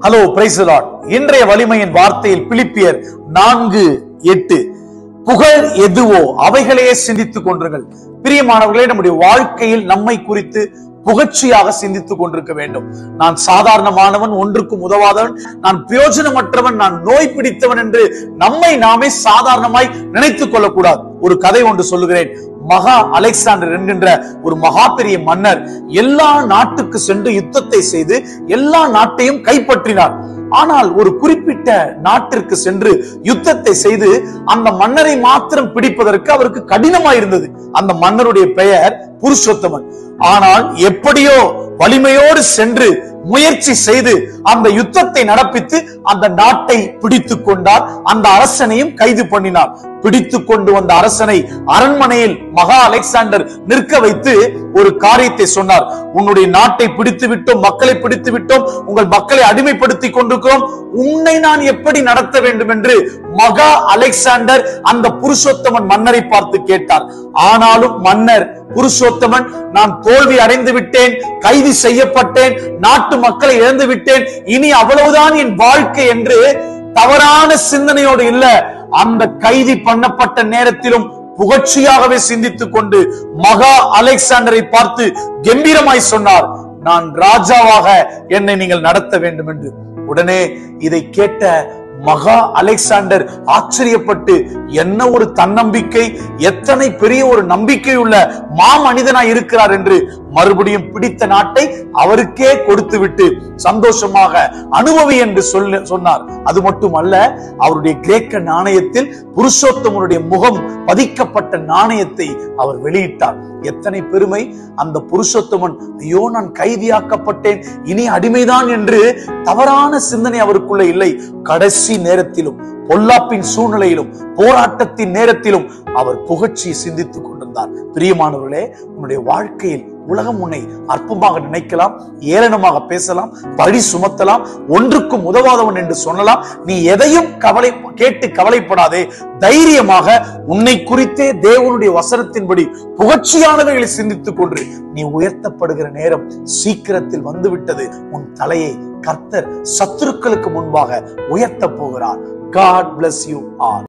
hello price Lord இன்றைய வலிமையின் வார்த்தையில் பிலிப்பியர் நான்கு எட்டு புகழ் எதுவோ அவைகளையே சிந்தித்துக் கொண்டிருங்கள் பிரியமானவர்களே நம்முடைய வாழ்க்கையில் நம்மை குறித்து புகழ்ச்சியாக சிந்தித்துக் கொண்டிருக்க வேண்டும் நான் சாதாரணமானவன் ஒன்றுக்கும் உதவாதவன் நான் பிரயோஜனமற்றவன் நான் நோய் பிடித்தவன் என்று நம்மை நாமே சாதாரணமாய் நினைத்துக் கொள்ளக்கூடாது ஒரு கதை ஒன்று சொல்லுகிறேன் மகா அலெக்சாண்டர் என்கின்ற ஒரு மகா பெரிய மன்னர் எல்லா நாட்டுக்கு சென்று யுத்தத்தை செய்து எல்லா நாட்டையும் கைப்பற்றினார் ஆனால் ஒரு குறிப்பிட்ட நாட்டிற்கு சென்று யுத்தத்தை செய்து அந்த மன்னரை மாத்திரம் பிடிப்பதற்கு அவருக்கு கடினமாயிருந்தது அந்த மன்னருடைய பெயர் புருஷோத்தமன் ஆனால் எப்படியோ வலிமையோடு சென்று முயற்சி செய்து அந்த யுத்தத்தை நடப்பித்து அந்த நாட்டை பிடித்துக் கொண்டார் அந்த அரசனையும் கைது பண்ணினார் பிடித்து கொண்டு வந்த அரசனை அரண்மனையில் மகா அலெக்சாண்டர் நிற்க வைத்து ஒரு காரியத்தை சொன்னார் உன்னுடைய நாட்டை பிடித்து விட்டோம் மக்களை பிடித்து விட்டோம் உங்கள் மக்களை அடிமைப்படுத்தி கொண்டிருக்கிறோம் உன்னை நான் எப்படி நடத்த வேண்டும் என்று மகா அலெக்சாண்டர் அந்த புருஷோத்தமன் மன்னரை பார்த்து கேட்டார் ஆனாலும் மன்னர் புருஷோத்தமன் நான் தோல்வி அடைந்து விட்டேன் கைது செய்யப்பட்டேன் நாட்டு மக்களை இழந்து விட்டேன் இனி அவ்வளவுதான் என் வாழ்க்கை என்று தவறான சிந்தனையோடு இல்ல அந்த கைதி பண்ணப்பட்ட நேரத்திலும் புகழ்ச்சியாகவே சிந்தித்துக் கொண்டு மகா அலெக்சாண்டரை பார்த்து கம்பீரமாய் சொன்னார் நான் ராஜாவாக என்னை நீங்கள் நடத்த வேண்டும் என்று உடனே இதை கேட்ட மகா அலெக்சாண்டர் ஆச்சரியப்பட்டு என்ன ஒரு தன்னம்பிக்கை எத்தனை பெரிய ஒரு நம்பிக்கை உள்ள மாமனிதனாய் இருக்கிறார் என்று மறுபடியும் பிடித்த நாட்டை அவருக்கே கொடுத்து விட்டு சந்தோஷமாக அனுபவி என்று சொல்ல சொன்னார் அது மட்டுமல்ல அவருடைய கிரேக்க நாணயத்தில் புருஷோத்தமனுடைய முகம் பதிக்கப்பட்ட நாணயத்தை அவர் வெளியிட்டார் எத்தனை பெருமை அந்த புருஷோத்தமன் ஐயோ நான் கைதியாக்கப்பட்டேன் இனி அடிமைதான் என்று தவறான சிந்தனை அவருக்குள்ள இல்லை கடைசி நேரத்திலும் பொல்லாப்பின் சூழ்நிலையிலும் போராட்டத்தின் நேரத்திலும் அவர் புகழ்ச்சியை சிந்தித்துக் கொண்டிருந்தார் பிரியமானவர்களே உன்னுடைய வாழ்க்கையில் உலகம் உன்னை அற்பமாக நினைக்கலாம் ஏளனமாக பேசலாம் பழி சுமத்தலாம் ஒன்றுக்கும் உதவாதவன் என்று சொல்லலாம் நீ எதையும் கவலை கேட்டு கவலைப்படாதே தைரியமாக உன்னை குறித்தே தேவனுடைய வசனத்தின்படி புகழ்ச்சியானவைகளை சிந்தித்துக் கொண்டு நீ உயர்த்தப்படுகிற நேரம் சீக்கிரத்தில் வந்துவிட்டது உன் தலையை கர்த்தர் சத்துருக்களுக்கு முன்பாக உயர்த்த போகிறார் காட் bless யூ ஆல்